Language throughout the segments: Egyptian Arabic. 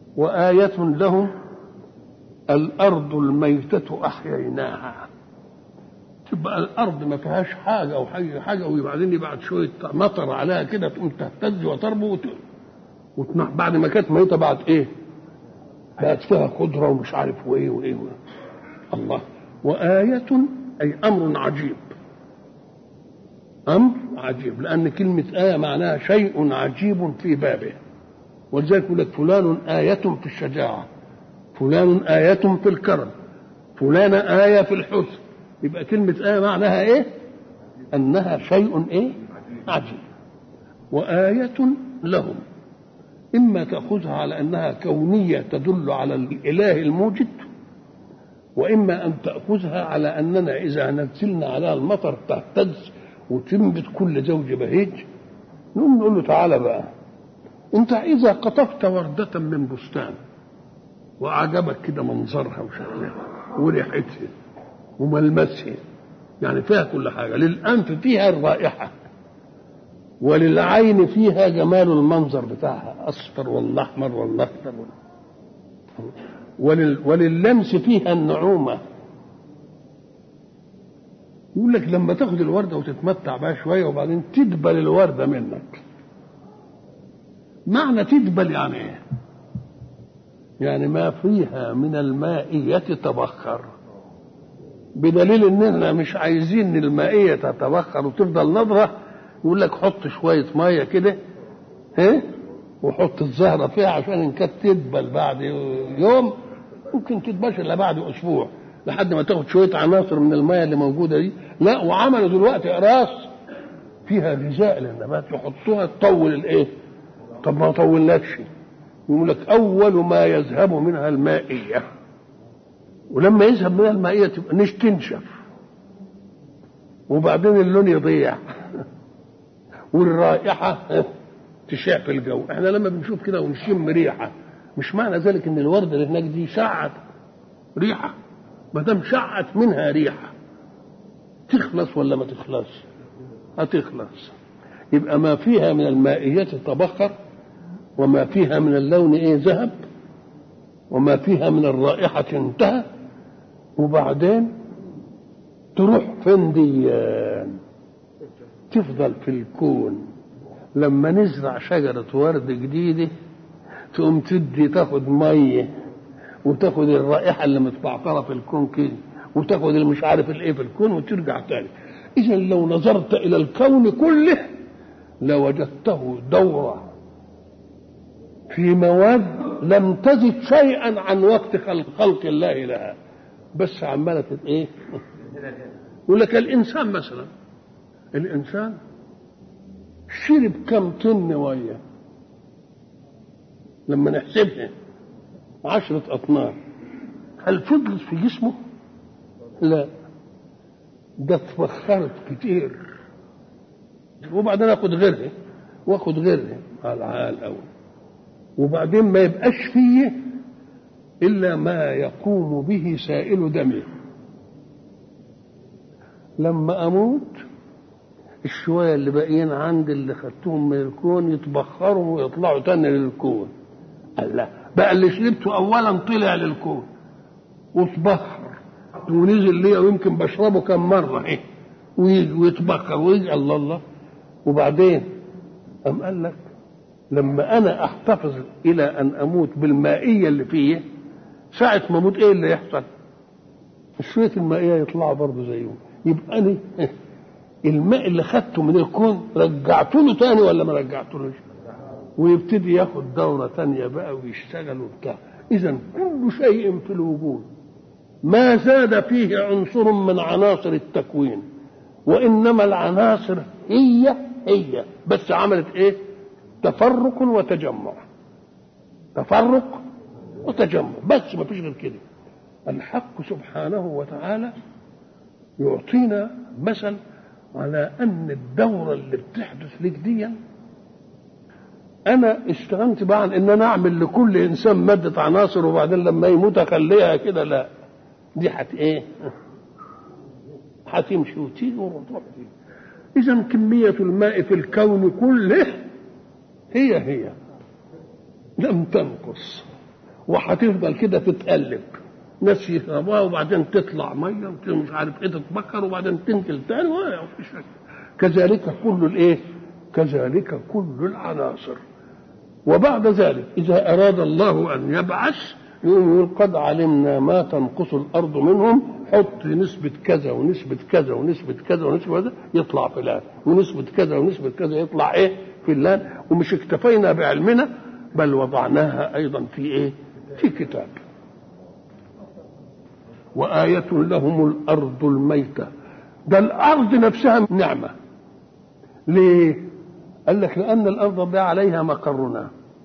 وآية لهم الأرض الميتة أحييناها تبقى الأرض ما فيهاش حاجة أو حاجة, حاجة وبعدين بعد شوية مطر عليها كده تقوم تهتز وتربو وت... وتنح بعد ما كانت ميتة بعد إيه؟ بقت فيها خضرة ومش عارف وإيه وإيه, وإيه. الله وآية أي أمر عجيب أمر عجيب لأن كلمة آية معناها شيء عجيب في بابه ولذلك يقول لك فلان آية في الشجاعة فلان آية في الكرم فلان آية في الحسن يبقى كلمة آية معناها إيه؟ أنها شيء إيه؟ عجيب وآية لهم إما تأخذها على أنها كونية تدل على الإله الموجد وإما أن تأخذها على أننا إذا نزلنا عليها المطر تهتز وتنبت كل زوج بهيج نقوم نقول له تعالى بقى أنت إذا قطفت وردة من بستان وعجبك كده منظرها وشكلها وريحتها وملمسها يعني فيها كل حاجة للأنف فيها الرائحة وللعين فيها جمال المنظر بتاعها أصفر ولا أحمر ولا أخضر ولل ولللمس فيها النعومة يقول لك لما تاخد الوردة وتتمتع بها شوية وبعدين تدبل الوردة منك معنى تدبل يعني ايه يعني ما فيها من المائية تبخر بدليل اننا مش عايزين المائية تتبخر وتفضل نظرة يقول لك حط شوية مية كده ها وحط الزهرة فيها عشان ان كانت تدبل بعد يوم ممكن تدبلش الا بعد اسبوع لحد ما تاخد شوية عناصر من المية اللي موجودة دي لا وعملوا دلوقتي اقراص فيها غذاء للنبات يحطوها تطول الايه طب ما طولناش يقول لك اول ما يذهب منها المائيه ولما يذهب منها المائيه تبقى مش تنشف وبعدين اللون يضيع والرائحه تشع في الجو احنا لما بنشوف كده ونشم ريحه مش معنى ذلك ان الورده اللي هناك دي شعت ريحه ما دام شعت منها ريحه تخلص ولا ما تخلص هتخلص يبقى ما فيها من المائيات تبخر وما فيها من اللون ايه ذهب وما فيها من الرائحة انتهى وبعدين تروح فين دي تفضل في الكون لما نزرع شجرة ورد جديدة تقوم تدي تاخد مية وتاخد الرائحة اللي متبعثرة في الكون كده وتاخد اللي مش عارف الايه في الكون وترجع تاني إذا لو نظرت إلى الكون كله لوجدته دورة في مواد لم تزد شيئا عن وقت خلق, خلق الله لها بس عمالة ايه يقول لك الانسان مثلا الانسان شرب كم طن ميه لما نحسبها عشرة أطنان هل فضلت في جسمه؟ لا ده اتبخرت كتير وبعدين اخد غيرها واخد غيرها على الاول وبعدين ما يبقاش فيه الا ما يقوم به سائل دمه لما اموت الشويه اللي باقيين عندي اللي خدتهم من الكون يتبخروا ويطلعوا تاني للكون قال لا بقى اللي شربته اولا طلع للكون وتبخر ونزل ليا ويمكن بشربه كم مره ايه ويجي ويتبخر ويجي الله الله وبعدين أم قال لك لما أنا أحتفظ إلى أن أموت بالمائية اللي فيه ساعة ما أموت إيه اللي يحصل؟ شوية المائية يطلعوا برضه زيهم يبقى أنا الماء اللي خدته من الكون رجعته له تاني ولا ما رجعتلوش؟ ويبتدي ياخد دورة تانية بقى ويشتغل وبتاع إذا كل شيء في الوجود ما زاد فيه عنصر من عناصر التكوين وإنما العناصر هي هي بس عملت ايه تفرق وتجمع تفرق وتجمع بس ما فيش غير كده الحق سبحانه وتعالى يعطينا مثل على ان الدورة اللي بتحدث لك دي انا استغنت بقى عن ان انا اعمل لكل انسان مادة عناصر وبعدين لما يموت اخليها كده لا دي حت ايه هتمشي وتيجي وتروح تيجي إذا كمية الماء في الكون كله هي هي لم تنقص وهتفضل كده تتقلب ناس يشربوها وبعدين تطلع ميه ومش عارف ايه تتبخر وبعدين تنزل تاني ومفيش حاجة. كذلك كل الايه؟ كذلك كل العناصر وبعد ذلك اذا اراد الله ان يبعث يقوم يقول قد علمنا ما تنقص الارض منهم حط نسبة كذا ونسبة كذا ونسبة كذا ونسبة كذا يطلع فلان ونسبة كذا ونسبة كذا يطلع ايه فلان ومش اكتفينا بعلمنا بل وضعناها ايضا في ايه في كتاب وآية لهم الأرض الميتة ده الأرض نفسها نعمة ليه؟ قال لك لأن الأرض ده عليها مقرنا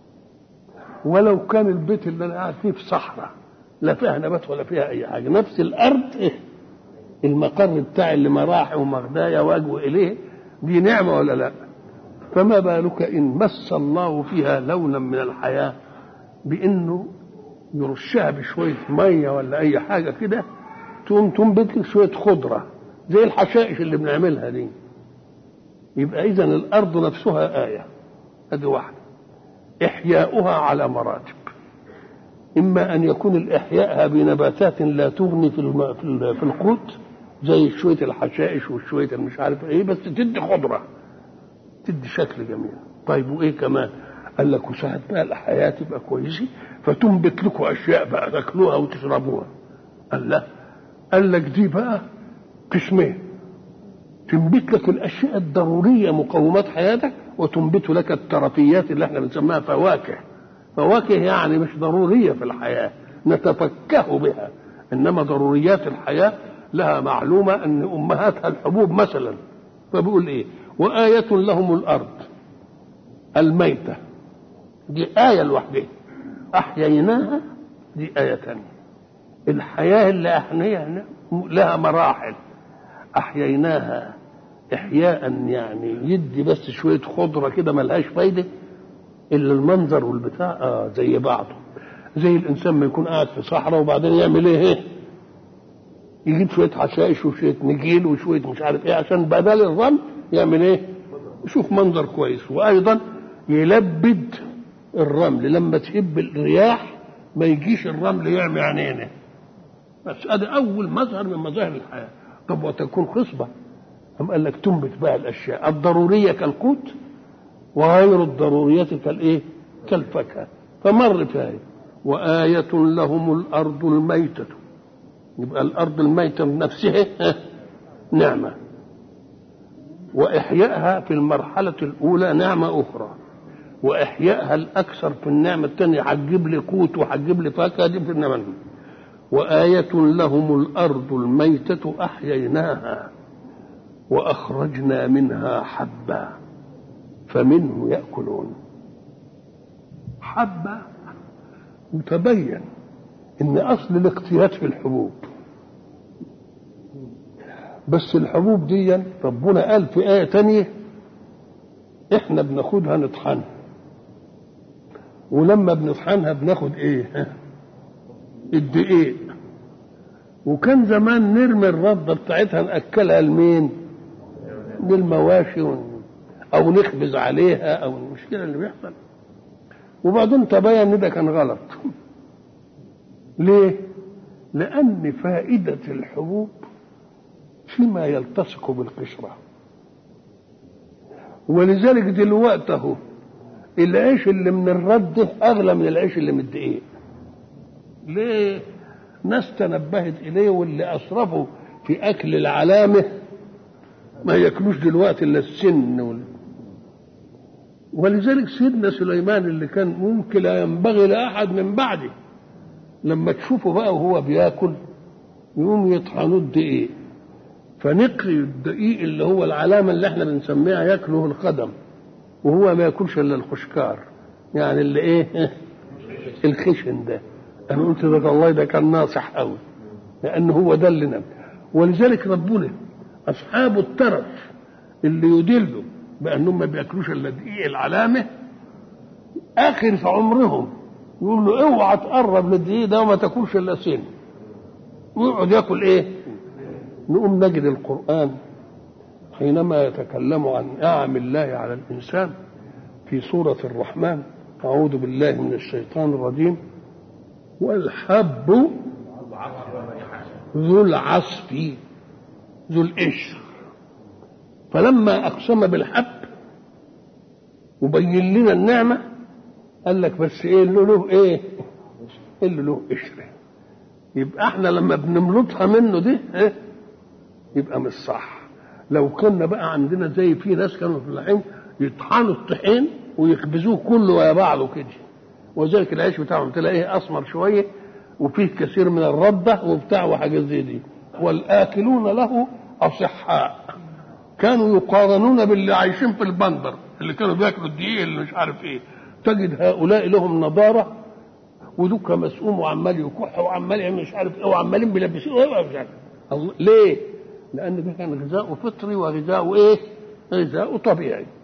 ولو كان البيت اللي أنا قاعد فيه في صحراء لا فيها نبات ولا فيها أي حاجة نفس الأرض إيه؟ المقر بتاع اللي مراحي ومغدايا واجوا إليه دي نعمة ولا لا؟ فما بالك إن مس الله فيها لونا من الحياة بإنه يرشها بشوية مية ولا أي حاجة كده تقوم تنبت لك شوية خضرة زي الحشائش اللي بنعملها دي يبقى إذا الأرض نفسها آية هذه واحدة إحياؤها على مراتب إما أن يكون الإحياءها بنباتات لا تغني في الم... في, ال... في القوت زي شوية الحشائش وشوية المش عارف إيه بس تدي خضرة تدي شكل جميل طيب وإيه كمان قال لك وساعات بقى الحياة تبقى كويسة فتنبت لكم أشياء بقى تاكلوها وتشربوها قال لا قال لك دي بقى قسمين تنبت لك الأشياء الضرورية مقومات حياتك وتنبت لك الترفيات اللي احنا بنسميها فواكه فواكه يعني مش ضرورية في الحياة نتفكه بها إنما ضروريات الحياة لها معلومة أن أمهاتها الحبوب مثلا فبيقول إيه وآية لهم الأرض الميتة دي آية لوحدها أحييناها دي آية ثانية الحياة اللي أحييناها لها مراحل أحييناها إحياء يعني يدي بس شوية خضرة كده ملهاش فايدة إلا المنظر والبتاع آه زي بعضه زي الإنسان ما يكون قاعد في صحراء وبعدين يعمل إيه يجيب شوية حشائش وشوية نجيل وشوية مش عارف إيه عشان بدل الرمل يعمل إيه يشوف منظر كويس وأيضا يلبد الرمل لما تهب الرياح ما يجيش الرمل يعمي عينينا بس هذا اول مظهر من مظاهر الحياه طب وتكون خصبه أم قال لك تنبت بقى الاشياء الضروريه كالقوت وغير الضروريات كالايه كالفاكهه فمر فيها وآية لهم الأرض الميتة يبقى الأرض الميتة نفسها نعمة وإحيائها في المرحلة الأولى نعمة أخرى واحيائها الاكثر في النعمه الثانيه هتجيب لي قوت وهتجيب لي فاكهه دي في النعمه وآية لهم الأرض الميتة أحييناها وأخرجنا منها حبا فمنه يأكلون حبة متبين إن أصل الاقتيات في الحبوب بس الحبوب دي ربنا قال في آية تانية إحنا بناخدها نطحنها ولما بنطحنها بناخد ايه الدقيق وكان زمان نرمي الرده بتاعتها ناكلها لمين للمواشي او نخبز عليها او المشكله اللي بيحصل وبعدين تبين ان ده كان غلط ليه لان فائده الحبوب فيما يلتصق بالقشره ولذلك دلوقتي اهو العيش اللي من الرد اغلى من العيش اللي من الدقيق ليه ناس تنبهت اليه واللي اسرفوا في اكل العلامه ما ياكلوش دلوقتي الا السن وال... ولذلك سيدنا سليمان اللي كان ممكن لا ينبغي لاحد من بعده لما تشوفه بقى وهو بياكل يقوم يطحنوا الدقيق فنقي الدقيق اللي هو العلامه اللي احنا بنسميها ياكله القدم وهو ما ياكلش الا الخشكار يعني اللي ايه الخشن ده انا قلت ده الله ده كان ناصح قوي لان هو ده اللي نم ولذلك ربنا اصحاب الترف اللي يدلوا بانهم ما بياكلوش الا دقيق العلامه اخر في عمرهم يقول له اوعى تقرب للدقيق ده وما تاكلش الا سن ويقعد ياكل ايه نقوم نجد القران حينما يتكلم عن نعم الله على الإنسان في سورة الرحمن أعوذ بالله من الشيطان الرجيم والحب ذو العصف ذو القشر فلما اقسم بالحب وبين لنا النعمه قال لك بس ايه اللي له ايه اللي له قشر يبقى احنا لما بنملطها منه دي ايه يبقى مش صح لو كنا بقى عندنا زي في ناس كانوا في الحين يطحنوا الطحين ويخبزوه كله ويا بعضه كده وذلك العيش بتاعهم تلاقيه اسمر شويه وفيه كثير من الرده وبتاع وحاجات زي دي والاكلون له اصحاء كانوا يقارنون باللي عايشين في البندر اللي كانوا بياكلوا الدقيق اللي مش عارف ايه تجد هؤلاء لهم نضاره ودوك مسؤوم وعمال يكح وعمال يعمل مش عارف ايه وعمالين بيلبسوه مش عارف الله ليه؟ لان ده كان غذاء فطري وغذاء ايه؟ غذاء طبيعي